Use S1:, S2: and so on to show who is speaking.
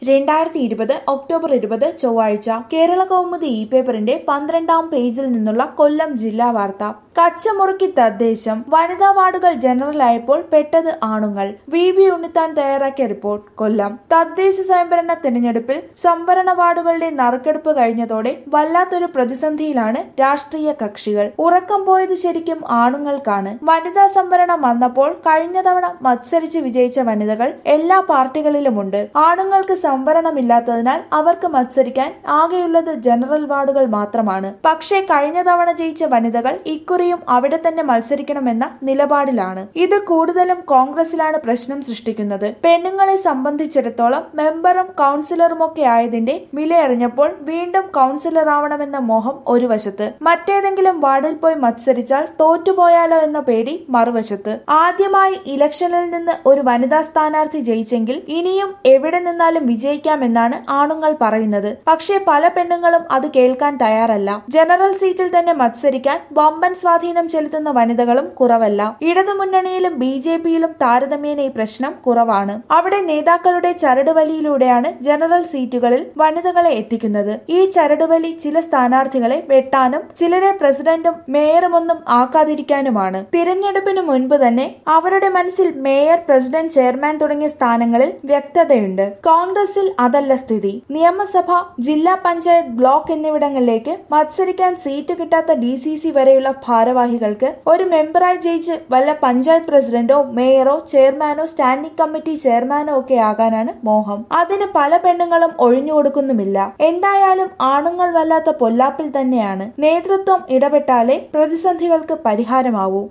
S1: രണ്ടായിരത്തി ഇരുപത് ഒക്ടോബർ ഇരുപത് ചൊവ്വാഴ്ച കേരള കൗമുദി ഇ പേപ്പറിന്റെ പന്ത്രണ്ടാം പേജിൽ നിന്നുള്ള കൊല്ലം ജില്ലാ വാർത്ത കച്ചമുറുക്കി തദ്ദേശം വനിതാ വാർഡുകൾ ജനറലായപ്പോൾ പെട്ടത് ആണുങ്ങൾ വി ബി ഉണ്ണിത്താൻ തയ്യാറാക്കിയ റിപ്പോർട്ട് കൊല്ലം തദ്ദേശ സ്വയംഭരണ തെരഞ്ഞെടുപ്പിൽ സംവരണ വാർഡുകളുടെ നറുക്കെടുപ്പ് കഴിഞ്ഞതോടെ വല്ലാത്തൊരു പ്രതിസന്ധിയിലാണ് രാഷ്ട്രീയ കക്ഷികൾ ഉറക്കം പോയത് ശരിക്കും ആണുങ്ങൾക്കാണ് വനിതാ സംവരണം വന്നപ്പോൾ കഴിഞ്ഞ തവണ മത്സരിച്ച് വിജയിച്ച വനിതകൾ എല്ലാ പാർട്ടികളിലുമുണ്ട് ആണുങ്ങൾക്ക് സംവരണമില്ലാത്തതിനാൽ അവർക്ക് മത്സരിക്കാൻ ആകെയുള്ളത് ജനറൽ വാർഡുകൾ മാത്രമാണ് പക്ഷേ കഴിഞ്ഞ തവണ ജയിച്ച വനിതകൾ ഇക്കുറിയും അവിടെ തന്നെ മത്സരിക്കണമെന്ന നിലപാടിലാണ് ഇത് കൂടുതലും കോൺഗ്രസിലാണ് പ്രശ്നം സൃഷ്ടിക്കുന്നത് പെണ്ണുങ്ങളെ സംബന്ധിച്ചിടത്തോളം മെമ്പറും കൗൺസിലറുമൊക്കെ ആയതിന്റെ വിലയറിഞ്ഞപ്പോൾ വീണ്ടും കൗൺസിലർ ആവണമെന്ന മോഹം ഒരു വശത്ത് മറ്റേതെങ്കിലും വാർഡിൽ പോയി മത്സരിച്ചാൽ തോറ്റുപോയാലോ എന്ന പേടി മറുവശത്ത് ആദ്യമായി ഇലക്ഷനിൽ നിന്ന് ഒരു വനിതാ സ്ഥാനാർത്ഥി ജയിച്ചെങ്കിൽ ഇനിയും എവിടെ നിന്നാലും വിജയിക്കാമെന്നാണ് ആണുങ്ങൾ പറയുന്നത് പക്ഷേ പല പെണ്ണുങ്ങളും അത് കേൾക്കാൻ തയ്യാറല്ല ജനറൽ സീറ്റിൽ തന്നെ മത്സരിക്കാൻ വമ്പൻ സ്വാധീനം ചെലുത്തുന്ന വനിതകളും കുറവല്ല ഇടതുമുന്നണിയിലും ബി ജെ പിയിലും താരതമ്യേന ഈ പ്രശ്നം കുറവാണ് അവിടെ നേതാക്കളുടെ ചരടുവലിയിലൂടെയാണ് ജനറൽ സീറ്റുകളിൽ വനിതകളെ എത്തിക്കുന്നത് ഈ ചരടുവലി ചില സ്ഥാനാർത്ഥികളെ വെട്ടാനും ചിലരെ പ്രസിഡന്റും മേയറുമൊന്നും ആക്കാതിരിക്കാനുമാണ് തിരഞ്ഞെടുപ്പിന് മുൻപ് തന്നെ അവരുടെ മനസ്സിൽ മേയർ പ്രസിഡന്റ് ചെയർമാൻ തുടങ്ങിയ സ്ഥാനങ്ങളിൽ വ്യക്തതയുണ്ട് കോൺഗ്രസിൽ അതല്ല സ്ഥിതി നിയമസഭ ജില്ലാ പഞ്ചായത്ത് ബ്ലോക്ക് എന്നിവിടങ്ങളിലേക്ക് മത്സരിക്കാൻ സീറ്റ് കിട്ടാത്ത ഡി സി സി വരെയുള്ള ഭാരവാഹികൾക്ക് ഒരു മെമ്പറായി ജയിച്ച് വല്ല പഞ്ചായത്ത് പ്രസിഡന്റോ മേയറോ ചെയർമാനോ സ്റ്റാൻഡിംഗ് കമ്മിറ്റി ചെയർമാനോ ഒക്കെ ആകാനാണ് മോഹം അതിന് പല പെണ്ണുങ്ങളും ഒഴിഞ്ഞു കൊടുക്കുന്നുമില്ല എന്തായാലും ആണുങ്ങൾ വല്ലാത്ത പൊല്ലാപ്പിൽ തന്നെയാണ് നേതൃത്വം ഇടപെട്ടാലേ പ്രതിസന്ധികൾക്ക് പരിഹാരമാവൂ